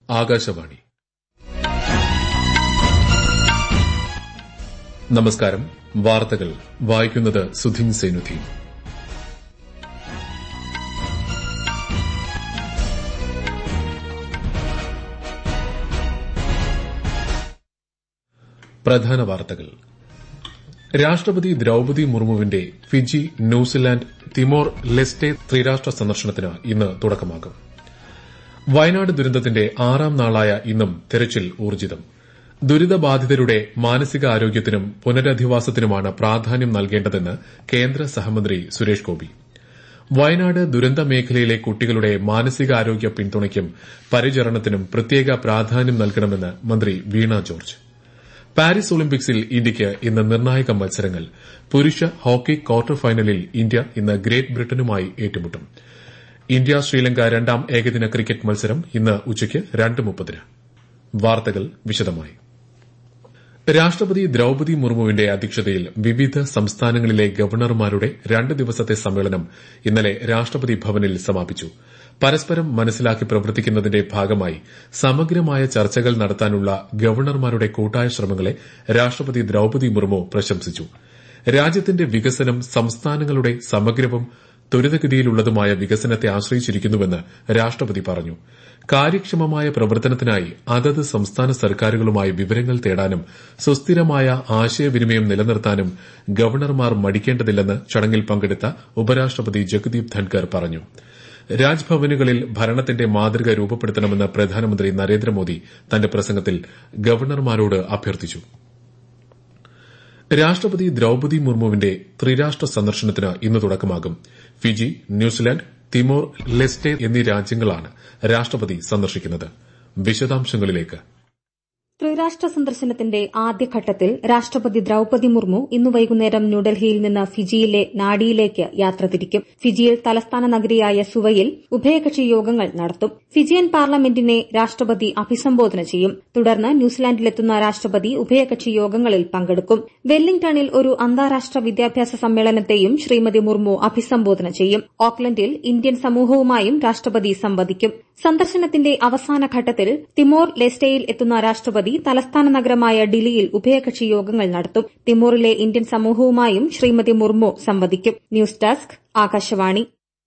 ആകാശവാണി നമസ്കാരം വാർത്തകൾ വായിക്കുന്നത് സുധിൻ സേനുധി പ്രധാന വാർത്തകൾ രാഷ്ട്രപതി ദ്രൌപതി മുർമുവിന്റെ ഫിജി ന്യൂസിലാൻഡ് തിമോർ ലെസ്റ്റെ ത്രിരാഷ്ട്ര സന്ദർശനത്തിന് ഇന്ന് തുടക്കമാകും വയനാട് ദുരന്തത്തിന്റെ ആറാം നാളായ ഇന്നും തെരച്ചിൽ ഊർജിതം ദുരിതബാധിതരുടെ മാനസികാരോഗ്യത്തിനും പുനരധിവാസത്തിനുമാണ് പ്രാധാന്യം നൽകേണ്ടതെന്ന് കേന്ദ്ര സഹമന്ത്രി സുരേഷ് ഗോപി വയനാട് ദുരന്ത മേഖലയിലെ കുട്ടികളുടെ മാനസികാരോഗ്യ പിന്തുണയ്ക്കും പരിചരണത്തിനും പ്രത്യേക പ്രാധാന്യം നൽകണമെന്ന് മന്ത്രി വീണ ജോർജ് പാരീസ് ഒളിമ്പിക്സിൽ ഇന്ത്യയ്ക്ക് ഇന്ന് നിർണായക മത്സരങ്ങൾ പുരുഷ ഹോക്കി ക്വാർട്ടർ ഫൈനലിൽ ഇന്ത്യ ഇന്ന് ഗ്രേറ്റ് ബ്രിട്ടനുമായി ഏറ്റുമുട്ടും ഇന്ത്യ ശ്രീലങ്ക രണ്ടാം ഏകദിന ക്രിക്കറ്റ് മത്സരം ഇന്ന് ഉച്ചയ്ക്ക് രണ്ട് മുപ്പതിന് വാർത്തകൾ വിശദമായി രാഷ്ട്രപതി ദ്രൌപതി മുർമുവിന്റെ അധ്യക്ഷതയിൽ വിവിധ സംസ്ഥാനങ്ങളിലെ ഗവർണർമാരുടെ രണ്ട് ദിവസത്തെ സമ്മേളനം ഇന്നലെ രാഷ്ട്രപതി ഭവനിൽ സമാപിച്ചു പരസ്പരം മനസ്സിലാക്കി പ്രവർത്തിക്കുന്നതിന്റെ ഭാഗമായി സമഗ്രമായ ചർച്ചകൾ നടത്താനുള്ള ഗവർണർമാരുടെ കൂട്ടായ ശ്രമങ്ങളെ രാഷ്ട്രപതി ദ്രൌപതി മുർമു പ്രശംസിച്ചു രാജ്യത്തിന്റെ വികസനം സംസ്ഥാനങ്ങളുടെ സമഗ്രവും ത്വരിതഗതിയിലുള്ളതുമായ വികസനത്തെ ആശ്രയിച്ചിരിക്കുന്നുവെന്ന് രാഷ്ട്രപതി പറഞ്ഞു കാര്യക്ഷമമായ പ്രവർത്തനത്തിനായി അതത് സംസ്ഥാന സർക്കാരുകളുമായി വിവരങ്ങൾ തേടാനും സുസ്ഥിരമായ ആശയവിനിമയം നിലനിർത്താനും ഗവർണർമാർ മടിക്കേണ്ടതില്ലെന്ന് ചടങ്ങിൽ പങ്കെടുത്ത ഉപരാഷ്ട്രപതി ജഗദീപ് ധൻകർ പറഞ്ഞു രാജ്ഭവനുകളിൽ ഭരണത്തിന്റെ മാതൃക രൂപപ്പെടുത്തണമെന്ന് പ്രധാനമന്ത്രി നരേന്ദ്രമോദി തന്റെ പ്രസംഗത്തിൽ ഗവർണർമാരോട് അഭ്യർത്ഥിച്ചു രാഷ്ട്രപതി ദ്രൌപതി മുർമുവിന്റെ ത്രിരാഷ്ട്ര സന്ദർശനത്തിന് ഇന്ന് തുടക്കമാകും ഫിജി ന്യൂസിലാൻഡ് തിമോർ ലെസ്റ്റെ എന്നീ രാജ്യങ്ങളാണ് രാഷ്ട്രപതി സന്ദർശിക്കുന്നത് വിശദാംശങ്ങളിലേക്ക് ത്രിരാഷ്ട്ര സന്ദർശനത്തിന്റെ ആദ്യഘട്ടത്തിൽ രാഷ്ട്രപതി ദ്രൌപതി മുർമു ഇന്ന് വൈകുന്നേരം ന്യൂഡൽഹിയിൽ നിന്ന് ഫിജിയിലെ നാഡിയിലേക്ക് യാത്ര തിരിക്കും ഫിജിയിൽ തലസ്ഥാന നഗരിയായ സുവയിൽ ഉഭയകക്ഷി യോഗങ്ങൾ നടത്തും ഫിജിയൻ പാർലമെന്റിനെ രാഷ്ട്രപതി അഭിസംബോധന ചെയ്യും തുടർന്ന് ന്യൂസിലാൻഡിലെത്തുന്ന രാഷ്ട്രപതി ഉഭയകക്ഷി യോഗങ്ങളിൽ പങ്കെടുക്കും വെല്ലിംഗ്ടണിൽ ഒരു അന്താരാഷ്ട്ര വിദ്യാഭ്യാസ സമ്മേളനത്തെയും ശ്രീമതി മുർമു അഭിസംബോധന ചെയ്യും ഓക്ലൻഡിൽ ഇന്ത്യൻ സമൂഹവുമായും രാഷ്ട്രപതി സംവദിക്കും സന്ദർശനത്തിന്റെ അവസാന ഘട്ടത്തിൽ തിമോർ ലെസ്റ്റയിൽ എത്തുന്ന രാഷ്ട്രപതി തലസ്ഥാന നഗരമായ ഡിലിയിൽ ഉഭയകക്ഷി യോഗങ്ങൾ നടത്തും തിമോറിലെ ഇന്ത്യൻ സമൂഹവുമായും ശ്രീമതി മുർമു സംവദിക്കും ന്യൂസ് ഡെസ്ക് ആകാശവാണി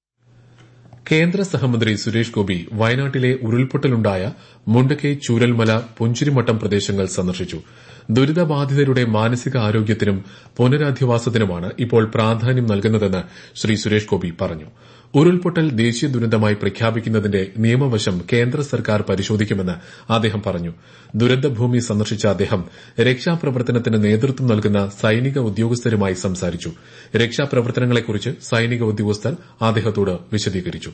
കേന്ദ്ര സഹമന്ത്രി സുരേഷ് ഗോപി വയനാട്ടിലെ ഉരുൾപൊട്ടലുണ്ടായ മുണ്ടക്കൈ ചൂരൽമല പുഞ്ചിരിമട്ടം പ്രദേശങ്ങൾ സന്ദർശിച്ചു ദുരിതബാധിതരുടെ മാനസിക ആരോഗ്യത്തിനും പുനരധിവാസത്തിനുമാണ് ഇപ്പോൾ പ്രാധാന്യം നൽകുന്നതെന്ന് ശ്രീ സുരേഷ് ഗോപി പറഞ്ഞു ഉരുൾപൊട്ടൽ ദേശീയ ദുരന്തമായി പ്രഖ്യാപിക്കുന്നതിന്റെ നിയമവശം കേന്ദ്ര സർക്കാർ പരിശോധിക്കുമെന്ന് അദ്ദേഹം പറഞ്ഞു ദുരന്തഭൂമി സന്ദർശിച്ച അദ്ദേഹം രക്ഷാപ്രവർത്തനത്തിന് നേതൃത്വം നൽകുന്ന സൈനിക ഉദ്യോഗസ്ഥരുമായി സംസാരിച്ചു രക്ഷാപ്രവർത്തനങ്ങളെക്കുറിച്ച് സൈനിക ഉദ്യോഗസ്ഥർ അദ്ദേഹത്തോട് വിശദീകരിച്ചു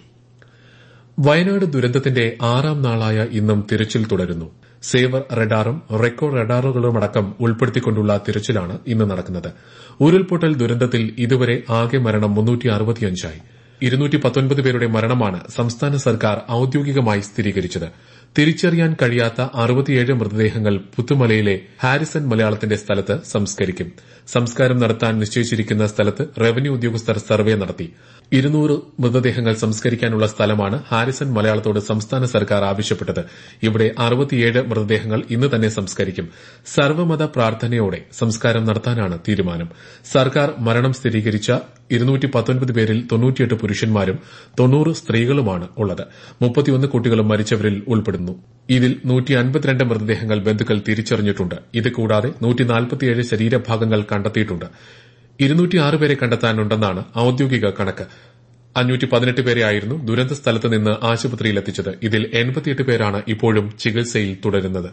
വയനാട് ദുരന്തത്തിന്റെ ആറാം നാളായ ഇന്നും തിരച്ചിൽ തുടരുന്നു സേവർ റഡാറും റെക്കോ റഡാറുകളുമടക്കം ഉൾപ്പെടുത്തിക്കൊണ്ടുള്ള തിരച്ചിലാണ് ഇന്ന് നടക്കുന്നത് ഉരുൾപൊട്ടൽ ദുരന്തത്തിൽ ഇതുവരെ ആകെ മരണം മുന്നൂറ്റിയായി ഇരുന്നൂറ്റി പത്തൊൻപത് പേരുടെ മരണമാണ് സംസ്ഥാന സർക്കാർ ഔദ്യോഗികമായി സ്ഥിരീകരിച്ചത് തിരിച്ചറിയാൻ കഴിയാത്ത അറുപത്തിയേഴ് മൃതദേഹങ്ങൾ പുത്തുമലയിലെ ഹാരിസൺ മലയാളത്തിന്റെ സ്ഥലത്ത് സംസ്കരിക്കും സംസ്കാരം നടത്താൻ നിശ്ചയിച്ചിരിക്കുന്ന സ്ഥലത്ത് റവന്യൂ ഉദ്യോഗസ്ഥർ സർവേ നടത്തി ഇരുന്നൂറ് മൃതദേഹങ്ങൾ സംസ്കരിക്കാനുള്ള സ്ഥലമാണ് ഹാരിസൺ മലയാളത്തോട് സംസ്ഥാന സർക്കാർ ആവശ്യപ്പെട്ടത് ഇവിടെ അറുപത്തിയേഴ് മൃതദേഹങ്ങൾ ഇന്ന് തന്നെ സംസ്കരിക്കും സർവ്വമത പ്രാർത്ഥനയോടെ സംസ്കാരം നടത്താനാണ് തീരുമാനം സർക്കാർ മരണം സ്ഥിരീകരിച്ച ഇരുന്നൂറ്റി പത്തൊൻപത് പേരിൽ തൊണ്ണൂറ്റിയെട്ട് പുരുഷന്മാരും തൊണ്ണൂറ് സ്ത്രീകളുമാണ് ഉള്ളത് മുപ്പത്തിയൊന്ന് കുട്ടികളും മരിച്ചവരിൽ ഉൾപ്പെടുന്നു ഇതിൽ നൂറ്റി അൻപത്തിരണ്ട് മൃതദേഹങ്ങൾ ബന്ധുക്കൾ തിരിച്ചറിഞ്ഞിട്ടുണ്ട് ഇത് കൂടാതെ നൂറ്റിനാൽപ്പത്തിയേഴ് ശരീരഭാഗങ്ങൾ കണ്ടെത്തിയിട്ടുണ്ട് ഇരുന്നൂറ്റിയാറ് പേരെ കണ്ടെത്താനുണ്ടെന്നാണ് ഔദ്യോഗിക കണക്ക് അഞ്ഞൂറ്റി പതിനെട്ട് പേരെയായിരുന്നു ദുരന്ത സ്ഥലത്ത് നിന്ന് ആശുപത്രിയിലെത്തിച്ചത് ഇതിൽ എൺപത്തിയെട്ട് പേരാണ് ഇപ്പോഴും ചികിത്സയിൽ തുടരുന്നത്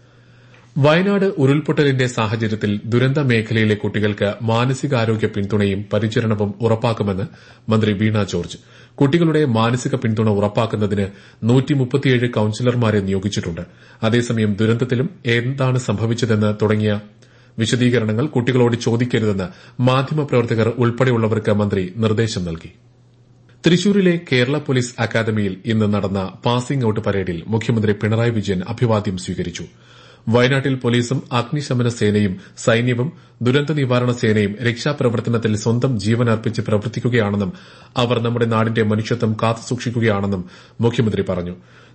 വയനാട് ഉരുൾപൊട്ടലിന്റെ സാഹചര്യത്തിൽ ദുരന്ത മേഖലയിലെ കുട്ടികൾക്ക് മാനസികാരോഗ്യ പിന്തുണയും പരിചരണവും ഉറപ്പാക്കുമെന്ന് മന്ത്രി വീണ ജോർജ് കുട്ടികളുടെ മാനസിക പിന്തുണ ഉറപ്പാക്കുന്നതിന് നൂറ്റിമുപ്പത്തിയേഴ് കൌൺസിലർമാരെ നിയോഗിച്ചിട്ടുണ്ട് അതേസമയം ദുരന്തത്തിലും എന്താണ് സംഭവിച്ചതെന്ന് തുടങ്ങിയ വിശദീകരണങ്ങൾ കുട്ടികളോട് ചോദിക്കരുതെന്ന് മാധ്യമപ്രവർത്തകർ ഉൾപ്പെടെയുള്ളവർക്ക് മന്ത്രി നിർദ്ദേശം നൽകി തൃശൂരിലെ കേരള പോലീസ് അക്കാദമിയിൽ ഇന്ന് നടന്ന പാസിംഗ് ഔട്ട് പരേഡിൽ മുഖ്യമന്ത്രി പിണറായി വിജയൻ അഭിവാദ്യം സ്വീകരിച്ചു വയനാട്ടിൽ പോലീസും അഗ്നിശമന സേനയും സൈന്യവും ദുരന്ത നിവാരണ സേനയും രക്ഷാപ്രവർത്തനത്തിൽ സ്വന്തം ജീവനർപ്പിച്ച് പ്രവർത്തിക്കുകയാണെന്നും അവർ നമ്മുടെ നാടിന്റെ മനുഷ്യത്വം കാത്തുസൂക്ഷിക്കുകയാണെന്നും മുഖ്യമന്ത്രി പറഞ്ഞു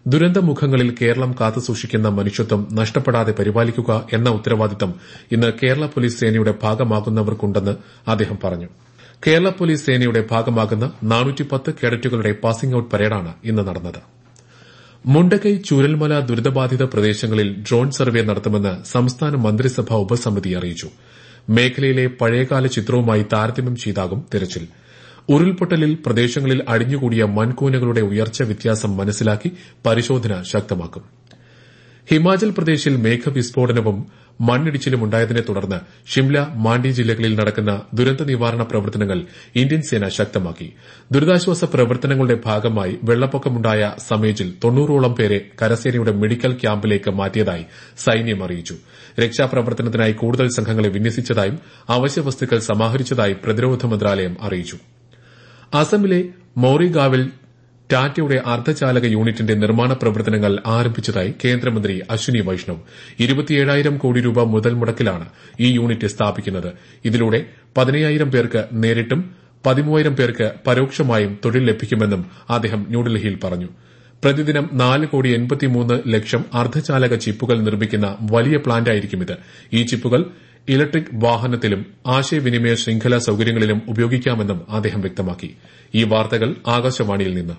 ദുരന്തമുഖങ്ങളിൽ കേരളം കാത്തുസൂക്ഷിക്കുന്ന മനുഷ്യത്വം നഷ്ടപ്പെടാതെ പരിപാലിക്കുക എന്ന ഉത്തരവാദിത്തം ഇന്ന് കേരള പോലീസ് സേനയുടെ ഭാഗമാകുന്നവർക്കുണ്ടെന്ന് അദ്ദേഹം പറഞ്ഞു കേരള പോലീസ് സേനയുടെ ഭാഗമാകുന്ന കേഡറ്റുകളുടെ പാസിംഗ് ഔട്ട് പരേഡാണ് ഇന്ന് നടന്നത് മുണ്ടക്കൈ ചൂരൽമല ദുരിതബാധിത പ്രദേശങ്ങളിൽ ഡ്രോൺ സർവേ നടത്തുമെന്ന് സംസ്ഥാന മന്ത്രിസഭാ ഉപസമിതി അറിയിച്ചു മേഖലയിലെ പഴയകാല ചിത്രവുമായി താരതമ്യം ചെയ്താകും തിരച്ചിൽ ഉരുൾപൊട്ടലിൽ പ്രദേശങ്ങളിൽ അടിഞ്ഞുകൂടിയ മൺകൂനകളുടെ ഉയർച്ച വ്യത്യാസം മനസ്സിലാക്കി പരിശോധന ശക്തമാക്കും ഹിമാചൽ പ്രദേശിൽ മേഘവിസ്ഫോടനവും മണ്ണിടിച്ചിലും ഉണ്ടായതിനെ തുടർന്ന് ഷിംല മാണ്ഡി ജില്ലകളിൽ നടക്കുന്ന ദുരന്ത നിവാരണ പ്രവർത്തനങ്ങൾ ഇന്ത്യൻ സേന ശക്തമാക്കി ദുരിതാശ്വാസ പ്രവർത്തനങ്ങളുടെ ഭാഗമായി വെള്ളപ്പൊക്കമുണ്ടായ സമേജിൽ തൊണ്ണൂറോളം പേരെ കരസേനയുടെ മെഡിക്കൽ ക്യാമ്പിലേക്ക് മാറ്റിയതായി സൈന്യം അറിയിച്ചു രക്ഷാപ്രവർത്തനത്തിനായി കൂടുതൽ സംഘങ്ങളെ വിന്യസിച്ചതായും അവശ്യവസ്തുക്കൾ സമാഹരിച്ചതായി പ്രതിരോധ മന്ത്രാലയം അറിയിച്ചു അസമിലെ മോറിഗാവിൽ ടാറ്റയുടെ അർദ്ധചാലക യൂണിറ്റിന്റെ നിർമ്മാണ പ്രവർത്തനങ്ങൾ ആരംഭിച്ചതായി കേന്ദ്രമന്ത്രി അശ്വിനി വൈഷ്ണവ് ഇരുപത്തിയേഴായിരം കോടി രൂപ മുതൽ മുടക്കിലാണ് ഈ യൂണിറ്റ് സ്ഥാപിക്കുന്നത് ഇതിലൂടെ പതിനയ്യായിരം പേർക്ക് നേരിട്ടും പതിമൂവായിരം പേർക്ക് പരോക്ഷമായും തൊഴിൽ ലഭിക്കുമെന്നും അദ്ദേഹം ന്യൂഡൽഹിയിൽ പറഞ്ഞു പ്രതിദിനം നാല് കോടി എൺപത്തിമൂന്ന് ലക്ഷം അർദ്ധചാലക ചിപ്പുകൾ നിർമ്മിക്കുന്ന വലിയ പ്ലാന്റായിരിക്കും ഇത് ഈ ചിപ്പുകൾ ഇലക്ട്രിക് വാഹനത്തിലും ആശയവിനിമയ ശൃംഖല സൌകര്യങ്ങളിലും ഉപയോഗിക്കാമെന്നും അദ്ദേഹം വ്യക്തമാക്കി ഈ വാർത്തകൾ ആകാശവാണിയിൽ നിന്ന്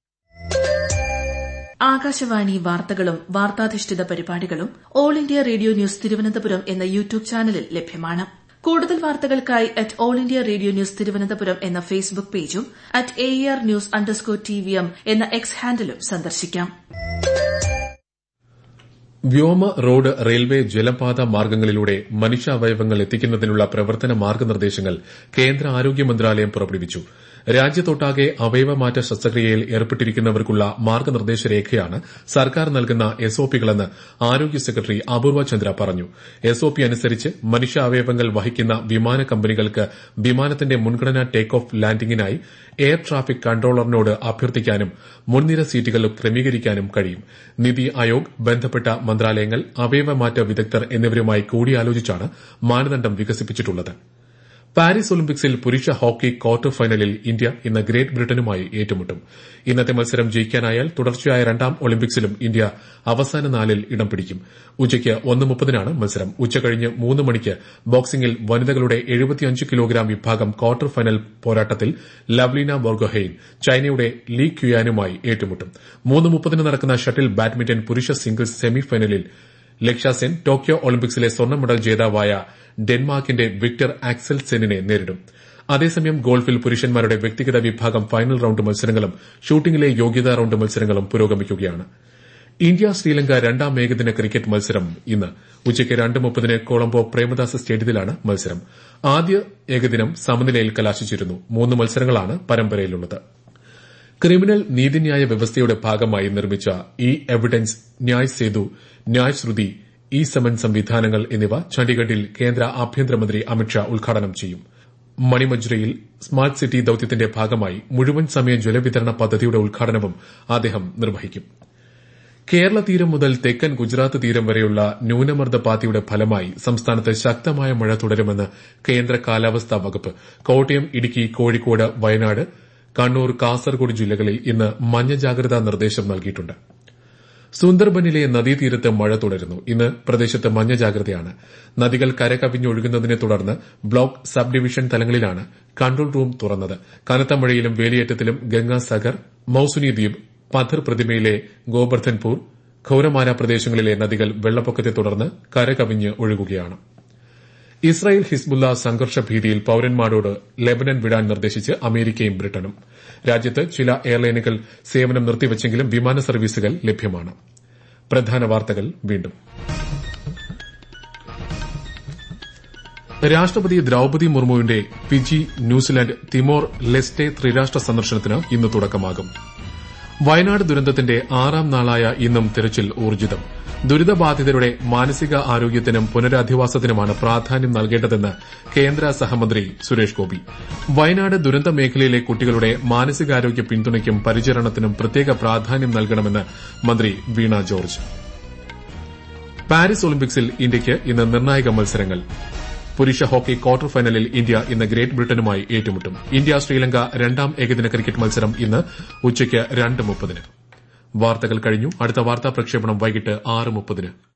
ആകാശവാണി വാർത്തകളും വാർത്താധിഷ്ഠിത പരിപാടികളും All India Radio News Thiruvananthapuram എന്ന യൂട്യൂബ് ചാനലിൽ ലഭ്യമാണ് കൂടുതൽ വാർത്തകൾക്കായി at All India Radio News Thiruvananthapuram എന്ന ഫേസ്ബുക്ക് പേജും at A R news underscore T V M എന്ന എക്സ് ഹാൻഡിലും സന്ദർശിക്കാം വ്യോമ റോഡ് റെയിൽവേ ജലപാത മാർഗ്ഗങ്ങളിലൂടെ മനുഷ്യാവയവങ്ങൾ എത്തിക്കുന്നതിനുള്ള പ്രവർത്തന മാർഗ്ഗനിർദ്ദേശങ്ങൾ കേന്ദ്ര ആരോഗ്യ മന്ത്രാലയം പുറപ്പെടുവിച്ചു രാജ്യത്തൊട്ടാകെ അവയവമാറ്റ ശസ്ത്രക്രിയയിൽ ഏർപ്പെട്ടിരിക്കുന്നവർക്കുള്ള മാർഗ്ഗനിർദ്ദേശ രേഖയാണ് സർക്കാർ നൽകുന്ന എസ്ഒപികളെന്ന് ആരോഗ്യ സെക്രട്ടറി അപൂർവ ചന്ദ്ര പറഞ്ഞു എസ്ഒപി അനുസരിച്ച് മനുഷ്യാവയവങ്ങൾ വഹിക്കുന്ന വിമാന കമ്പനികൾക്ക് വിമാനത്തിന്റെ മുൻഗണനാ ടേക്ക് ഓഫ് ലാൻഡിംഗിനായി എയർ ട്രാഫിക് കൺട്രോളറിനോട് അഭ്യർത്ഥിക്കാനും മുൻനിര സീറ്റുകൾ ക്രമീകരിക്കാനും കഴിയും നിതി ആയോഗ് ബന്ധപ്പെട്ട മന്ത്രാലയങ്ങൾ അവയവമാറ്റ വിദഗ്ധർ എന്നിവരുമായി കൂടിയാലോചിച്ചാണ് മാനദണ്ഡം വികസിപ്പിച്ചിട്ടുള്ളത് പാരീസ് ഒളിമ്പിക്സിൽ പുരുഷ ഹോക്കി ക്വാർട്ടർ ഫൈനലിൽ ഇന്ത്യ ഇന്ന് ഗ്രേറ്റ് ബ്രിട്ടനുമായി ഏറ്റുമുട്ടും ഇന്നത്തെ മത്സരം ജയിക്കാനായാൽ തുടർച്ചയായ രണ്ടാം ഒളിമ്പിക്സിലും ഇന്ത്യ അവസാന നാലിൽ ഇടം പിടിക്കും ഉച്ചയ്ക്ക് ഒന്ന് മുപ്പതിനാണ് മത്സരം ഉച്ചകഴിഞ്ഞ് മൂന്ന് മണിക്ക് ബോക്സിംഗിൽ വനിതകളുടെ എഴുപത്തിയഞ്ച് കിലോഗ്രാം വിഭാഗം ക്വാർട്ടർ ഫൈനൽ പോരാട്ടത്തിൽ ലവ്ലീന ബോർഗോഹെയിൻ ചൈനയുടെ ലീ ക്യുയാനുമായി ഏറ്റുമുട്ടും മൂന്ന് മുപ്പതിന് നടക്കുന്ന ഷട്ടിൽ ബാഡ്മിന്റൺ പുരുഷ സിംഗിൾസ് സെമിഫൈനലിൽ ലക്ഷ്യാസെൻ ടോക്കിയോ ഒളിമ്പിക്സിലെ സ്വർണ്ണ മെഡൽ ജേതാവായ ഡെൻമാർക്കിന്റെ വിക്ടർ ആക്സൽ സെന്നിനെ നേരിടും അതേസമയം ഗോൾഫിൽ പുരുഷന്മാരുടെ വ്യക്തിഗത വിഭാഗം ഫൈനൽ റൌണ്ട് മത്സരങ്ങളും ഷൂട്ടിംഗിലെ യോഗ്യതാ റൌണ്ട് മത്സരങ്ങളും പുരോഗമിക്കുകയാണ് ഇന്ത്യ ശ്രീലങ്ക രണ്ടാം ഏകദിന ക്രിക്കറ്റ് മത്സരം ഇന്ന് ഉച്ചയ്ക്ക് രണ്ട് മുപ്പതിന് കൊളംബോ പ്രേമദാസ സ്റ്റേഡിയത്തിലാണ് മത്സരം ആദ്യ ഏകദിനം സമനിലയിൽ കലാശിച്ചിരുന്നു മൂന്ന് മത്സരങ്ങളാണ് പരമ്പരയിലുള്ളത് ക്രിമിനൽ നീതിന്യായ വ്യവസ്ഥയുടെ ഭാഗമായി നിർമ്മിച്ച E evidence Nyay Setu Nyay Shruti E summon സംവിധാനങ്ങൾ എന്നിവ ചണ്ഡീഗഡിൽ കേന്ദ്ര ആഭ്യന്തരമന്ത്രി അമിത്ഷാ ഉദ്ഘാടനം ചെയ്യും മണിമജ്രയിൽ സ്മാർട്ട് സിറ്റി ദൌത്യത്തിന്റെ ഭാഗമായി മുഴുവൻ സമയ ജലവിതരണ പദ്ധതിയുടെ ഉദ്ഘാടനവും അദ്ദേഹം നിർവഹിക്കും കേരള തീരം മുതൽ തെക്കൻ ഗുജറാത്ത് തീരം വരെയുള്ള ന്യൂനമർദ്ദ പാത്തിയുടെ ഫലമായി സംസ്ഥാനത്ത് ശക്തമായ മഴ തുടരുമെന്ന് കേന്ദ്ര കാലാവസ്ഥാ വകുപ്പ് കോട്ടയം ഇടുക്കി കോഴിക്കോട് വയനാട് കണ്ണൂർ കാസർഗോഡ് ജില്ലകളിൽ ഇന്ന് മഞ്ഞ ജാഗ്രതാ നിർദ്ദേശം നൽകിയിട്ടുണ്ട് സുന്ദർബനിലെ നദീതീരത്ത് മഴ തുടരുന്നു ഇന്ന് പ്രദേശത്ത് മഞ്ഞ ജാഗ്രതയാണ് നദികൾ കരകവിഞ്ഞൊഴുകുന്നതിനെ തുടർന്ന് ബ്ലോക്ക് സബ് ഡിവിഷൻ തലങ്ങളിലാണ് കൺട്രോൾ റൂം തുറന്നത് കനത്ത മഴയിലും വേലിയേറ്റത്തിലും ഗംഗാസാഗർ മൌസുനി ദ്വീപ് പഥർ പ്രതിമയിലെ ഗോബർദ്ധൻപൂർ ഖൌരമാന പ്രദേശങ്ങളിലെ നദികൾ വെള്ളപ്പൊക്കത്തെ തുടർന്ന് കരകവിഞ്ഞ് ഒഴുകുകയാണ് ഇസ്രായേൽ ഹിസ്ബുല്ല സംഘർഷ ഭീതിയിൽ പൌരന്മാരോട് ലെബനൻ വിടാൻ നിർദ്ദേശിച്ച് അമേരിക്കയും ബ്രിട്ടനും രാജ്യത്ത് ചില എയർലൈനുകൾ സേവനം നിർത്തിവച്ചെങ്കിലും വിമാന സർവീസുകൾ ലഭ്യമാണ് പ്രധാന വാർത്തകൾ വീണ്ടും രാഷ്ട്രപതി ദ്രൌപതി മുർമുവിന്റെ ഫിജി ന്യൂസിലാൻഡ് തിമോർ ലെസ്റ്റെ ത്രിരാഷ്ട്ര സന്ദർശനത്തിന് ഇന്ന് തുടക്കമാകും വയനാട് ദുരന്തത്തിന്റെ ആറാം നാളായ ഇന്നും തെരച്ചിൽ ഊർജിതം ദുരിതബാധിതരുടെ മാനസിക ആരോഗ്യത്തിനും പുനരധിവാസത്തിനുമാണ് പ്രാധാന്യം നൽകേണ്ടതെന്ന് കേന്ദ്ര സഹമന്ത്രി സുരേഷ് ഗോപി വയനാട് ദുരന്ത മേഖലയിലെ കുട്ടികളുടെ മാനസികാരോഗ്യ പിന്തുണയ്ക്കും പരിചരണത്തിനും പ്രത്യേക പ്രാധാന്യം നൽകണമെന്ന് മന്ത്രി വീണ ജോർജ് പാരീസ് ഒളിമ്പിക്സിൽ ഇന്ത്യയ്ക്ക് ഇന്ന് നിർണായക മത്സരങ്ങൾ പുരുഷ ഹോക്കി ക്വാർട്ടർ ഫൈനലിൽ ഇന്ത്യ ഇന്ന് ഗ്രേറ്റ് ബ്രിട്ടനുമായി ഏറ്റുമുട്ടും ഇന്ത്യ ശ്രീലങ്ക രണ്ടാം ഏകദിന ക്രിക്കറ്റ് മത്സരം ഇന്ന് ഉച്ചയ്ക്ക് രണ്ട് മുപ്പതിന് വാർത്തകൾ കഴിഞ്ഞു അടുത്ത വാർത്താ പ്രക്ഷേപണം വൈകിട്ട് ആറ് മുപ്പതിന്